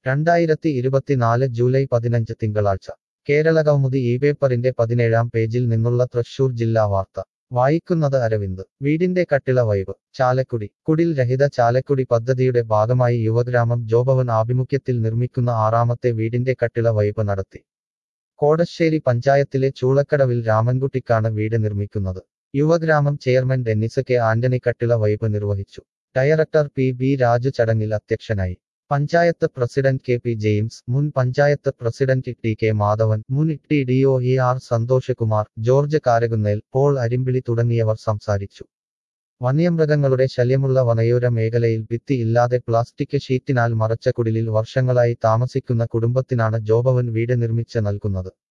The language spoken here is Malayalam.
രണ്ടായിരത്തി ഇരുപത്തിനാല് ജൂലൈ പതിനഞ്ച് തിങ്കളാഴ്ച കേരള കൗമുദി ഈ പേപ്പറിന്റെ പതിനേഴാം പേജിൽ നിന്നുള്ള തൃശൂർ ജില്ലാ വാർത്ത വായിക്കുന്നത് അരവിന്ദ് വീടിന്റെ കട്ടിള വൈബ് ചാലക്കുടി കുടിൽ രഹിത ചാലക്കുടി പദ്ധതിയുടെ ഭാഗമായി യുവഗ്രാമം ജോബവൻ ആഭിമുഖ്യത്തിൽ നിർമ്മിക്കുന്ന ആറാമത്തെ വീടിന്റെ കട്ടിള വൈബ് നടത്തി കോടശ്ശേരി പഞ്ചായത്തിലെ ചൂളക്കടവിൽ രാമൻകുട്ടിക്കാണ് വീട് നിർമ്മിക്കുന്നത് യുവഗ്രാമം ചെയർമാൻ ഡെന്നിസ് കെ ആന്റണി കട്ടിള വൈബ് നിർവഹിച്ചു ഡയറക്ടർ പി ബി രാജു ചടങ്ങിൽ അധ്യക്ഷനായി panchayat president K P James മുൻ panchayat president T K Madhavan മുൻ T D O E R Santhoshkumar George Karakunnel Paul Arimpili തുടങ്ങിയവർ സംസാരിച്ചു വന്യമൃഗങ്ങളുടെ ശല്യമുള്ള വനയോര മേഖലയിൽ ഭിത്തി ഇല്ലാതെ പ്ലാസ്റ്റിക് ഷീറ്റിനാൽ മറച്ച കുടിലിൽ വർഷങ്ങളായി താമസിക്കുന്ന കുടുംബത്തിനാണ് ജോബവൻ വീട് നിർമ്മിച്ച് നൽകുന്നത്